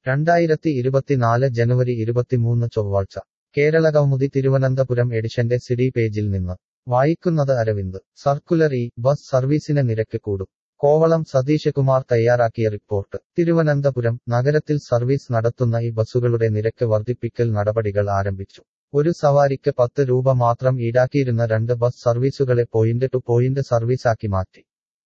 രണ്ടായിരത്തി ഇരുപത്തിനാല് ജനുവരി ഇരുപത്തിമൂന്ന് ചൊവ്വാഴ്ച കേരളകൗമുദി തിരുവനന്തപുരം എഡിഷന്റെ സിഡി പേജിൽ നിന്ന് വായിക്കുന്നത് അരവിന്ദ് സർക്കുലർ ഇ ബസ് സർവീസിന് നിരക്ക് കൂടും കോവളം സതീഷ് കുമാർ തയ്യാറാക്കിയ റിപ്പോർട്ട് തിരുവനന്തപുരം നഗരത്തിൽ സർവീസ് നടത്തുന്ന ഈ ബസ്സുകളുടെ നിരക്ക് വർദ്ധിപ്പിക്കൽ നടപടികൾ ആരംഭിച്ചു ഒരു സവാരിക്ക് പത്ത് രൂപ മാത്രം ഈടാക്കിയിരുന്ന രണ്ട് ബസ് സർവീസുകളെ പോയിന്റ് ടു പോയിന്റ് സർവീസാക്കി മാറ്റി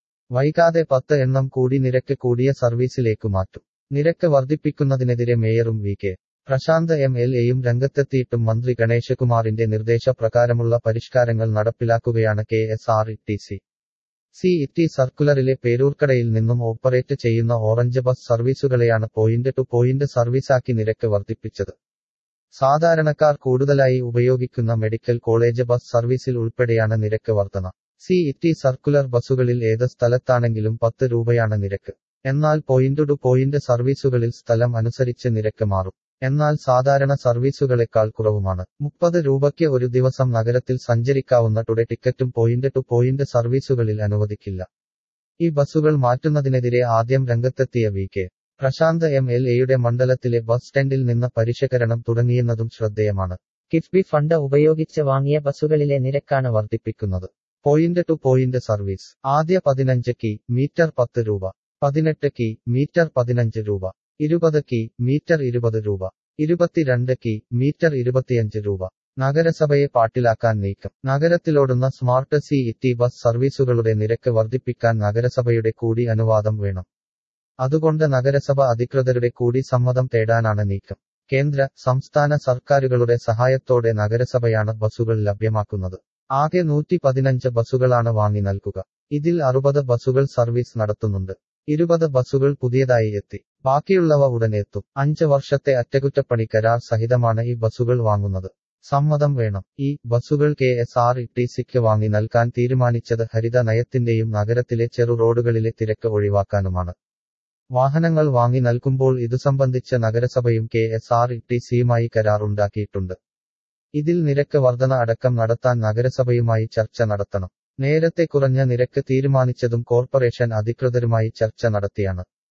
വൈകാതെ പത്ത് എണ്ണം കൂടി നിരക്ക് കൂടിയ സർവീസിലേക്ക് മാറ്റും നിരക്ക് വർദ്ധിപ്പിക്കുന്നതിനെതിരെ മേയറും V K Prashanth M L എയും രംഗത്തെത്തിയിട്ടും മന്ത്രി ഗണേശകുമാറിന്റെ നിർദ്ദേശപ്രകാരമുള്ള പരിഷ്കാരങ്ങൾ നടപ്പിലാക്കുകയാണ് K S R E T C city സർക്കുലറിലെ പേരൂർക്കടയിൽ നിന്നും ഓപ്പറേറ്റ് ചെയ്യുന്ന ഓറഞ്ച് ബസ് സർവീസുകളെയാണ് പോയിന്റ് ടു പോയിന്റ് സർവീസാക്കി നിരക്ക് വർദ്ധിപ്പിച്ചത് സാധാരണക്കാർ കൂടുതലായി ഉപയോഗിക്കുന്ന മെഡിക്കൽ കോളേജ് ബസ് സർവീസിൽ ഉൾപ്പെടെയാണ് നിരക്ക് വർധന സി ഇറ്റി സർക്കുലർ ബസ്സുകളിൽ ഏത് സ്ഥലത്താണെങ്കിലും പത്ത് രൂപയാണ് നിരക്ക് എന്നാൽ പോയിന്റ് ടു പോയിന്റ് സർവീസുകളിൽ സ്ഥലം അനുസരിച്ച് നിരക്ക് മാറും എന്നാൽ സാധാരണ സർവീസുകളെക്കാൾ കുറവുമാണ് മുപ്പത് രൂപയ്ക്ക് ഒരു ദിവസം നഗരത്തിൽ സഞ്ചരിക്കാവുന്ന ടുഡേ ടിക്കറ്റും പോയിന്റ് ടു പോയിന്റ് സർവീസുകളിൽ അനുവദിക്കില്ല ഈ ബസ്സുകൾ മാറ്റുന്നതിനെതിരെ ആദ്യം രംഗത്തെത്തിയ V K Prashanth M L എയുടെ മണ്ഡലത്തിലെ ബസ് സ്റ്റാൻഡിൽ നിന്ന് പരിഷ്കരണം തുടങ്ങിയെന്നതും ശ്രദ്ധേയമാണ് കിഫ്ബി ഫണ്ട് ഉപയോഗിച്ച് വാങ്ങിയ ബസ്സുകളിലെ നിരക്കാണ് വർദ്ധിപ്പിക്കുന്നത് പോയിന്റ് ടു പോയിന്റ് സർവീസ് ആദ്യ പതിനഞ്ച് കി മീറ്റർ പത്ത് രൂപ പതിനെട്ട് കി മീറ്റർ പതിനഞ്ച് രൂപ ഇരുപത് കി മീറ്റർ ഇരുപത് രൂപ ഇരുപത്തിരണ്ട് കി മീറ്റർ ഇരുപത്തിയഞ്ച് രൂപ നഗരസഭയെ പാട്ടിലാക്കാൻ നീക്കം നഗരത്തിലോടുന്ന സ്മാർട്ട് സി ഇറ്റി ബസ് സർവീസുകളുടെ നിരക്ക് വർദ്ധിപ്പിക്കാൻ നഗരസഭയുടെ കൂടി അനുവാദം വേണം അതുകൊണ്ട് നഗരസഭ അധികൃതരുടെ കൂടി സമ്മതം തേടാനാണ് നീക്കം കേന്ദ്ര സംസ്ഥാന സർക്കാരുകളുടെ സഹായത്തോടെ നഗരസഭയാണ് ബസ്സുകൾ ലഭ്യമാക്കുന്നത് ആകെ നൂറ്റി പതിനഞ്ച് ബസ്സുകളാണ് വാങ്ങി നൽകുക ഇതിൽ അറുപത് ബസ്സുകൾ സർവീസ് നടത്തുന്നുണ്ട് ഇരുപത് ബസ്സുകൾ പുതിയതായി എത്തി ബാക്കിയുള്ളവ ഉടൻ എത്തും അഞ്ച് വർഷത്തെ അറ്റകുറ്റപ്പണി കരാർ സഹിതമാണ് ഈ ബസ്സുകൾ വാങ്ങുന്നത് സമ്മതം വേണം ഈ ബസ്സുകൾ K S R E T സിക്ക് വാങ്ങി നൽകാൻ തീരുമാനിച്ചത് ഹരിത നയത്തിന്റെയും നഗരത്തിലെ ചെറു റോഡുകളിലെ തിരക്ക് ഒഴിവാക്കാനുമാണ് വാഹനങ്ങൾ വാങ്ങി നൽകുമ്പോൾ ഇതു സംബന്ധിച്ച് നഗരസഭയും K S R E T സിയുമായി കരാർ ഉണ്ടാക്കിയിട്ടുണ്ട് ഇതിൽ നിരക്ക് വർധന അടക്കം നടത്താൻ നഗരസഭയുമായി ചർച്ച നടത്തണം നേരത്തെ കുറഞ്ഞ നിരക്ക് തീരുമാനിച്ചതും കോർപ്പറേഷൻ അധികൃതരുമായി ചർച്ച നടത്തിയാണ്